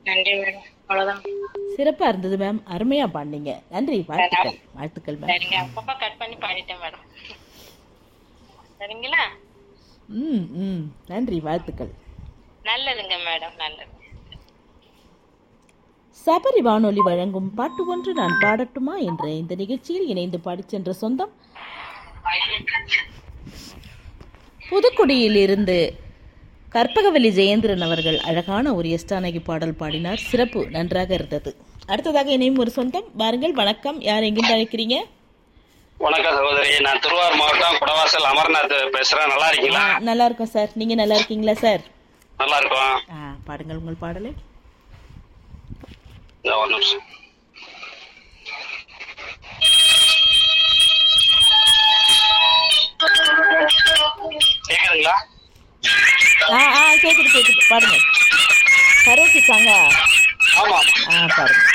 நன்றி மேடம் அவ்வளவுதான் சிறப்பா இருந்தது மேம் அருமையா பாடினீங்க நன்றி வாழ்த்துக்கள் வாழ்த்துக்கள் மேம் சரிங்க அப்பப்ப கட் பண்ணி பாடிட்டேன் மேடம் சரிங்களா ம் ம் நன்றி வாழ்த்துக்கள் நல்லதுங்க மேடம் நல்லது சபரி வானொலி வழங்கும் பாட்டு ஒன்று நான் பாடட்டுமா என்ற இந்த நிகழ்ச்சியில் இணைந்து பாடிச் சென்ற சொந்தம் புதுக்குடியில் இருந்து கற்பகவல்லி ஜெயேந்திரன் அவர்கள் அழகான ஒரு எஸ்டானகி பாடல் பாடினார் சிறப்பு நன்றாக இருந்தது அடுத்ததாக இணையும் ஒரு சொந்தம் வாருங்கள் வணக்கம் யார் எங்கிருந்து அழைக்கிறீங்க வணக்கம் சகோதரி நான் திருவாரூர் மாவட்டம் குடவாசல் அமர்நாத் பேசுறேன் நல்லா இருக்கீங்களா ஆ, நல்லா இருக்கோம் சார் நீங்க நல்லா இருக்கீங்களா சார் நல்லா இருக்கோம் ஆ பாடுங்கள் உங்கள் பாடலை இந்த ஒரு நிமிஷம் கேக்குதுங்களா ஆ ஆ கேக்குது கேக்குது பாடுங்க கரோக்கி சாங்கா ஆமா ஆ பாருங்க